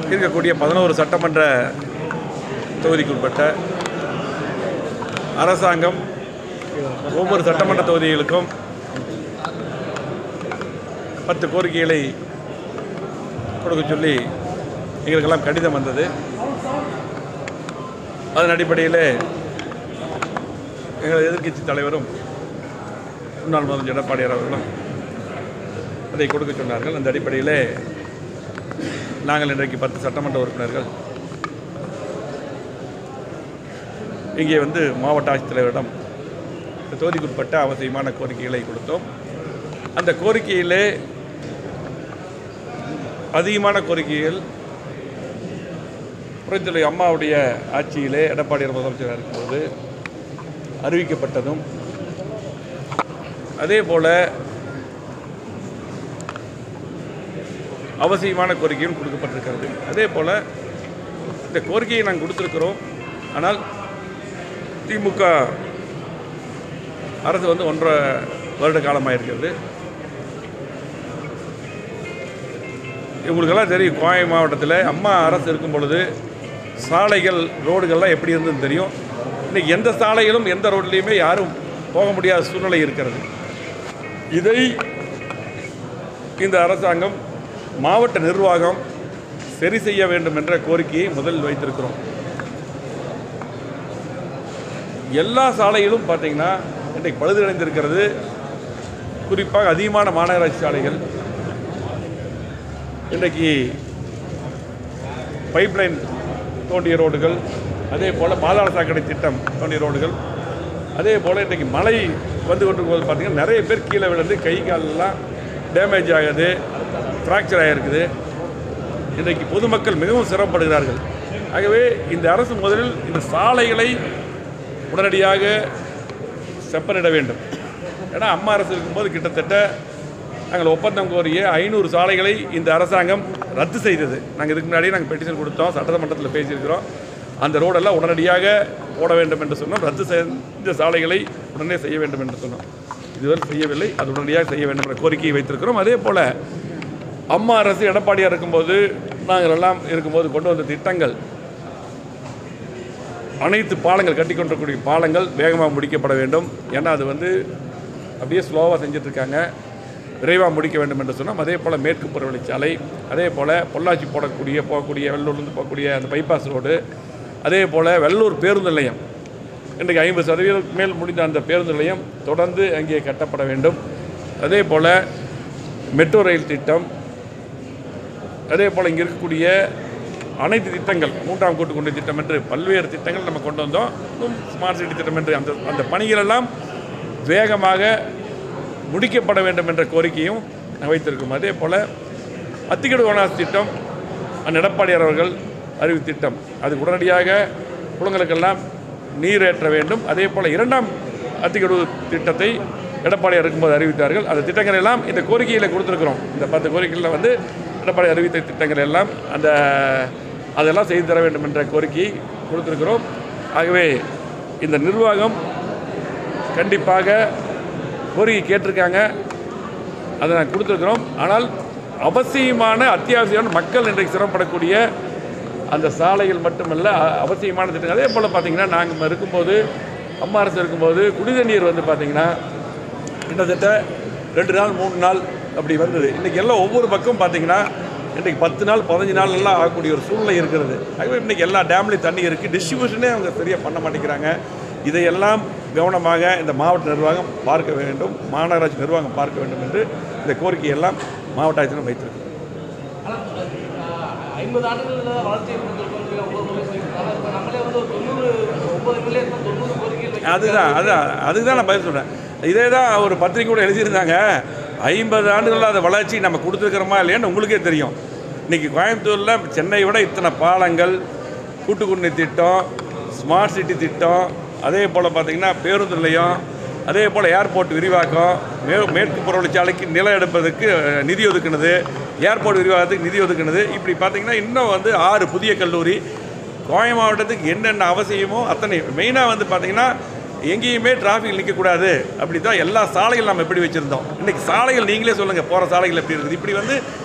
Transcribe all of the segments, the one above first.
இருக்கக்கூடிய பதினோரு சட்டமன்ற தொகுதிக்குட்பட்ட அரசாங்கம் ஒவ்வொரு சட்டமன்ற தொகுதிகளுக்கும் பத்து கோரிக்கைகளை கொடுக்க சொல்லி எங்களுக்கெல்லாம் கடிதம் வந்தது அதன் அடிப்படையில் எங்கள் எதிர்க்கட்சி தலைவரும் முன்னாள் முதலமைச்சர் எடப்பாடியார் அவர்களும் அதை கொடுக்க சொன்னார்கள் அந்த அடிப்படையில் நாங்கள் இன்றைக்கு பத்து சட்டமன்ற உறுப்பினர்கள் இங்கே வந்து மாவட்ட ஆட்சித்தலைவரிடம் இந்த தொகுதிக்குட்பட்ட அவசியமான கோரிக்கைகளை கொடுத்தோம் அந்த கோரிக்கையிலே அதிகமான கோரிக்கைகள் புரட்சித்தலை அம்மாவுடைய ஆட்சியிலே எடப்பாடியார் முதலமைச்சராக இருக்கும்போது அறிவிக்கப்பட்டதும் அதே போல் அவசியமான கோரிக்கையும் கொடுக்கப்பட்டிருக்கிறது அதே போல் இந்த கோரிக்கையை நாங்கள் கொடுத்துருக்கிறோம் ஆனால் திமுக அரசு வந்து ஒன்றரை வருட காலமாக இருக்கிறது உங்களுக்கெல்லாம் தெரியும் கோவை மாவட்டத்தில் அம்மா அரசு இருக்கும் பொழுது சாலைகள் ரோடுகள்லாம் எப்படி இருந்ததுன்னு தெரியும் இன்னைக்கு எந்த சாலைகளும் எந்த ரோட்லேயுமே யாரும் போக முடியாத சூழ்நிலை இருக்கிறது இதை இந்த அரசாங்கம் மாவட்ட நிர்வாகம் சரி செய்ய வேண்டும் என்ற கோரிக்கையை முதலில் வைத்திருக்கிறோம் எல்லா சாலைகளும் பார்த்தீங்கன்னா இன்றைக்கு பழுதடைந்திருக்கிறது குறிப்பாக அதிகமான மாநகராட்சி சாலைகள் இன்றைக்கு பைப்லைன் தோண்டிய ரோடுகள் அதே போல் பாதாள சாக்கடை திட்டம் தோண்டிய ரோடுகள் அதே போல் இன்றைக்கு மழை வந்து கொண்டிருக்கும்போது பார்த்திங்கன்னா நிறைய பேர் கீழே விழுந்து கை காலெல்லாம் டேமேஜ் ஆகுது ஃப்ராக்சர் ஆகிருக்குது இன்றைக்கு பொதுமக்கள் மிகவும் சிரமப்படுகிறார்கள் ஆகவே இந்த அரசு முதலில் இந்த சாலைகளை உடனடியாக செப்பனிட வேண்டும் ஏன்னா அம்மா அரசு இருக்கும்போது கிட்டத்தட்ட நாங்கள் ஒப்பந்தம் கோரிய ஐநூறு சாலைகளை இந்த அரசாங்கம் ரத்து செய்தது நாங்கள் இதுக்கு முன்னாடியே நாங்கள் பெட்டிஷன் கொடுத்தோம் சட்டமன்றத்தில் பேசியிருக்கிறோம் அந்த ரோடெல்லாம் உடனடியாக போட வேண்டும் என்று சொன்னோம் ரத்து செஞ்ச சாலைகளை உடனே செய்ய வேண்டும் என்று சொன்னோம் இதுவரை செய்யவில்லை அது உடனடியாக செய்ய வேண்டும் என்ற கோரிக்கையை வைத்திருக்கிறோம் அதே போல் அம்மா அரசு எடப்பாடியாக இருக்கும்போது நாங்கள் எல்லாம் இருக்கும்போது கொண்டு வந்த திட்டங்கள் அனைத்து பாலங்கள் கட்டி கொண்டிருக்கக்கூடிய பாலங்கள் வேகமாக முடிக்கப்பட வேண்டும் ஏன்னா அது வந்து அப்படியே ஸ்லோவாக செஞ்சிட்ருக்காங்க விரைவாக முடிக்க வேண்டும் என்று சொன்னோம் அதே போல் மேற்கு புறவழிச்சாலை அதே போல் பொள்ளாச்சி போடக்கூடிய போகக்கூடிய வெள்ளூர்லேருந்து போகக்கூடிய அந்த பைபாஸ் ரோடு அதே போல் வெள்ளூர் பேருந்து நிலையம் இன்றைக்கு ஐம்பது சதவீதம் மேல் முடிந்த அந்த பேருந்து நிலையம் தொடர்ந்து அங்கே கட்டப்பட வேண்டும் அதே போல் மெட்ரோ ரயில் திட்டம் அதே போல் இங்கே இருக்கக்கூடிய அனைத்து திட்டங்கள் மூன்றாம் கூட்டுக்குடி திட்டம் என்று பல்வேறு திட்டங்கள் நம்ம கொண்டு வந்தோம் இன்னும் ஸ்மார்ட் சிட்டி திட்டம் என்று அந்த அந்த பணிகளெல்லாம் வேகமாக முடிக்கப்பட வேண்டும் என்ற கோரிக்கையும் வைத்திருக்கும் அதே போல் அத்திக்கடு வனாஸ் திட்டம் அண்ணன் எடப்பாடியார் அவர்கள் அறிவித்த திட்டம் அது உடனடியாக குளங்களுக்கெல்லாம் நீர் ஏற்ற வேண்டும் அதே போல் இரண்டாம் அத்திக்கடு திட்டத்தை எடப்பாடியார் இருக்கும்போது அறிவித்தார்கள் அந்த திட்டங்கள் எல்லாம் இந்த கோரிக்கையில் கொடுத்துருக்குறோம் இந்த பத்து கோரிக்கைகளில் வந்து எடப்பாடி அறிவித்த திட்டங்கள் எல்லாம் அந்த அதெல்லாம் செய்து தர வேண்டும் என்ற கோரிக்கையை கொடுத்துருக்கிறோம் ஆகவே இந்த நிர்வாகம் கண்டிப்பாக கோரிக்கை கேட்டிருக்காங்க அதை நான் கொடுத்துருக்குறோம் ஆனால் அவசியமான அத்தியாவசியமான மக்கள் இன்றைக்கு சிரமப்படக்கூடிய அந்த சாலைகள் மட்டுமல்ல அ- அவசியமான திட்டங்கள் அதே போல் பார்த்தீங்கன்னா நாங்கள் இருக்கும்போது அம்மா அரசு இருக்கும்போது குடிதண்ணீர் வந்து பார்த்தீங்கன்னா கிட்டத்தட்ட ரெண்டு நாள் மூணு நாள் அப்படி வந்தது இன்றைக்கி எல்லாம் ஒவ்வொரு பக்கம் பார்த்தீங்கன்னா இன்றைக்கு பத்து நாள் பதினஞ்சு நாள் எல்லாம் ஆகக்கூடிய ஒரு சூழ்நிலை இருக்கிறது ஆகவே இன்றைக்கி எல்லா டேம்லேயும் தண்ணி இருக்குது டிஸ்ட்ரிபியூஷனே அவங்க சரியாக பண்ண மாட்டேங்கிறாங்க இதையெல்லாம் கவனமாக இந்த மாவட்ட நிர்வாகம் பார்க்க வேண்டும் மாநகராட்சி நிர்வாகம் பார்க்க வேண்டும் என்று இந்த கோரிக்கையெல்லாம் மாவட்ட ஆட்சியர் வைத்திருக்கு ஐம்பது ஆண்டுகளில் வளர்ச்சியை கொடுத்துருக்கோம் ஒவ்வொரு முறை சொல்லியிருக்காங்க இப்போ நம்மளே வந்து ஒரு தொண்ணூறு ஒன்பது மில்லியன் தொண்ணூறு கோரிக்கைகள் அதுதான் அதுதான் அதுக்கு தான் நான் பதில் சொல்கிறேன் இதே தான் ஒரு பத்திரிக்கை கூட எழுதியிருந்தாங்க ஐம்பது ஆண்டுகளில் அந்த வளர்ச்சி நம்ம கொடுத்துருக்குறோமா இல்லையான்னு உங்களுக்கே தெரியும் இன்றைக்கி கோயம்புத்தூரில் சென்னை விட இத்தனை பாலங்கள் கூட்டுக்குடி திட்டம் ஸ்மார்ட் சிட்டி திட்டம் அதே போல் பார்த்திங்கன்னா பேருந்து நிலையம் அதே போல் ஏர்போர்ட் விரிவாக்கம் மே மேற்கு புறவழிச்சாலைக்கு நிலம் எடுப்பதற்கு அஹ், நிதி ஒதுக்குனது ஏர்போர்ட் விரிவாக்கத்துக்கு நிதி ஒதுக்குனது இப்படி பார்த்திங்கன்னா இன்னும் வந்து ஆறு புதிய கல்லூரி கோவை மாவட்டத்துக்கு என்னென்ன அவசியமோ அத்தனை மெயினாக வந்து பார்த்திங்கன்னா எங்கேயுமே டிராஃபிக் நிற்கக்கூடாது அப்படி தான் எல்லா சாலைகள் நம்ம எப்படி வச்சுருந்தோம் இன்றைக்கி சாலைகள் நீங்களே சொல்லுங்கள் போகிற சாலைகள் எப்படி இருக்குது இப்படி வந்து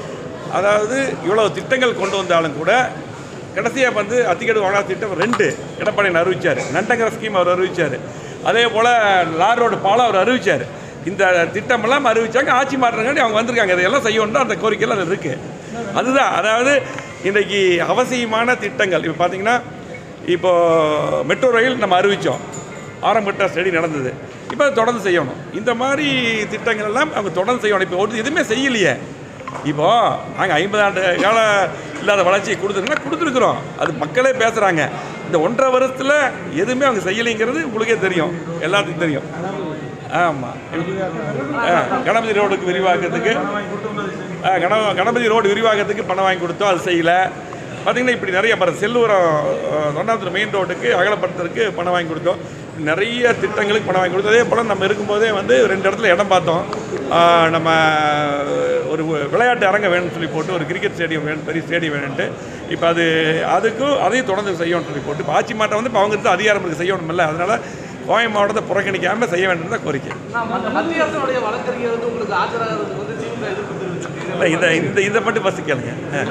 அதாவது இவ்வளவு திட்டங்கள் கொண்டு வந்தாலும் கூட கடைசியாக வந்து அத்திக்கடு வாழா திட்டம் ரெண்டு எடப்பாடியன் அறிவிச்சார் நண்டங்கிற ஸ்கீம் அவர் அறிவிச்சார் அதே போல் லார் ரோடு பாலம் அவர் அறிவிச்சார் இந்த திட்டமெல்லாம் அறிவிச்சாங்க ஆட்சி மாற்றங்காண்டி அவங்க வந்திருக்காங்க இதையெல்லாம் செய்யணும் அந்த கோரிக்கையில் அது இருக்குது அதுதான் அதாவது இன்றைக்கி அவசியமான திட்டங்கள் இப்போ பார்த்தீங்கன்னா இப்போ மெட்ரோ ரயில் நம்ம அறிவித்தோம் ஆரம்பட்ட ஸ்டடி நடந்தது இப்போ அதை தொடர்ந்து செய்யணும் இந்த மாதிரி திட்டங்கள் எல்லாம் அவங்க தொடர்ந்து செய்யணும் இப்போ ஒரு எதுவுமே செய்யலையே இப்போ நாங்கள் ஐம்பது ஆண்டு கால இல்லாத வளர்ச்சியை கொடுத்துருக்கோம்னா கொடுத்துருக்குறோம் அது மக்களே பேசுகிறாங்க இந்த ஒன்றரை வருஷத்தில் எதுவுமே அவங்க செய்யலைங்கிறது உங்களுக்கே தெரியும் எல்லாத்துக்கும் தெரியும் ஆமாம் கணபதி ரோடுக்கு விரிவாக்கத்துக்கு ஆ, கண கணபதி ரோடு விரிவாக்கத்துக்கு பணம் வாங்கி கொடுத்தோம் அது செய்யலை பார்த்தீங்கன்னா இப்படி நிறைய பரம் செல்லூரம் தொண்டாந்தூர் மெயின் ரோட்டுக்கு அகலப்படுத்துறதுக்கு பணம் வாங்கி கொடுத்தோம் நிறைய திட்டங்களுக்கு பணம் வாங்கி கொடுத்தோம் அதே போல் நம்ம இருக்கும்போதே வந்து ரெண்டு இடத்துல இடம் பார்த்தோம் ஆ, நம்ம ஒரு விளையாட்டு அரங்க வேணும்னு சொல்லி போட்டு ஒரு கிரிக்கெட் ஸ்டேடியம் வேணும் பெரிய ஸ்டேடியம் வேணும்ட்டு இப்போ அது அதுக்கும் அதையும் தொடர்ந்து செய்யணும்னு சொல்லி போட்டு இப்போ ஆட்சி மாற்றம் வந்து இப்போ அவங்க தான் அதிகாரம் இருக்கு செய்யணுமில்ல அதனால் கோவை மாவட்டத்தை புறக்கணிக்காமல் செய்ய வேண்டும் தான் கோரிக்கை நான் மத்த மத்திய அரசுடைய வழக்கறிஞர் வந்து உங்களுக்கு ஆஜராகிறதுக்கு வந்து திமுக எதிர்ப்பு தெரிவிச்சிருக்கு இல்லை இதை இந்த இதை மட்டும் ஃபஸ்ட்டு கேளுங்க ஆ.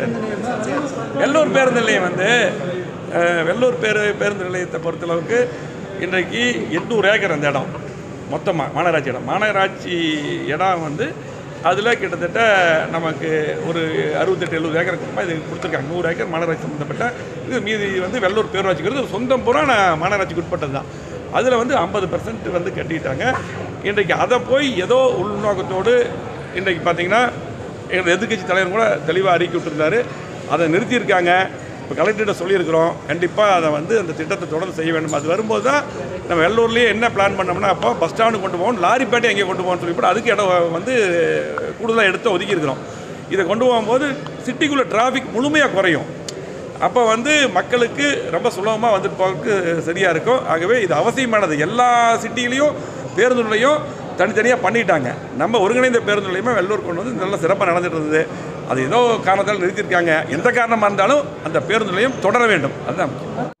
வெள்ளூர் பேருந்து நிலையம் வந்து அஹ், வெள்ளூர் பேரு பேருந்து நிலையத்தை பொறுத்தளவுக்கு இன்றைக்கு எட்நூறு ஏக்கர் அந்த இடம் மொத்தமாக மாநகராட்சி இடம் மாநகராட்சி இடம் வந்து அதில் கிட்டத்தட்ட நமக்கு ஒரு அறுபத்தெட்டு எழுபது ஏக்கர் பக்கமாக இது கொடுத்துருக்காங்க நூறு ஏக்கர் மாநகராட்சி சம்மந்தப்பட்ட இது மீதி வந்து வெள்ளூர் பேரூராட்சிங்கிறது சொந்தம் பூரா நான் மாநகராட்சிக்கு உட்பட்டது தான் அதில் வந்து ஐம்பது பர்சன்ட் வந்து கட்டிட்டாங்க இன்றைக்கு அதை போய் ஏதோ உள்நோக்கத்தோடு இன்றைக்கு பார்த்தீங்கன்னா எங்கள் எதிர்க்கட்சி தலைவர் கூட தெளிவாக அறிக்கை விட்டுருந்தாரு அதை நிறுத்தியிருக்காங்க இப்போ கலெக்டர்கிட்ட சொல்லியிருக்கிறோம் கண்டிப்பாக அதை வந்து அந்த திட்டத்தை தொடர்ந்து செய்ய வேண்டும் அது வரும்போது தான் நம்ம வெள்ளூர்லேயே என்ன பிளான் பண்ணோம்னா அப்போ பஸ் ஸ்டாண்டு கொண்டு போகணும் லாரிப்பேட்டை எங்கே கொண்டு போகணும்னு சொல்லி கூட அதுக்கு இடம் வந்து கூடுதலாக எடுத்து ஒதுக்கியிருக்கிறோம் இதை கொண்டு போகும்போது சிட்டிக்குள்ளே டிராஃபிக் முழுமையாக குறையும் அப்போ வந்து மக்களுக்கு ரொம்ப சுலபமாக வந்துட்டு போகிறதுக்கு சரியாக இருக்கும் ஆகவே இது அவசியமானது எல்லா சிட்டிலையும் பேருந்து நிலையம் தனித்தனியாக பண்ணிட்டாங்க நம்ம ஒருங்கிணைந்த பேருந்து நிலையமாக வெள்ளூர் கொண்டு வந்து நல்ல சிறப்பாக நடந்துட்டு இருந்தது அது ஏதோ காரணத்தால் நிறுத்தியிருக்காங்க எந்த காரணமாக இருந்தாலும் அந்த பேருந்து நிலையம் தொடர வேண்டும் அதுதான் முக்கியம்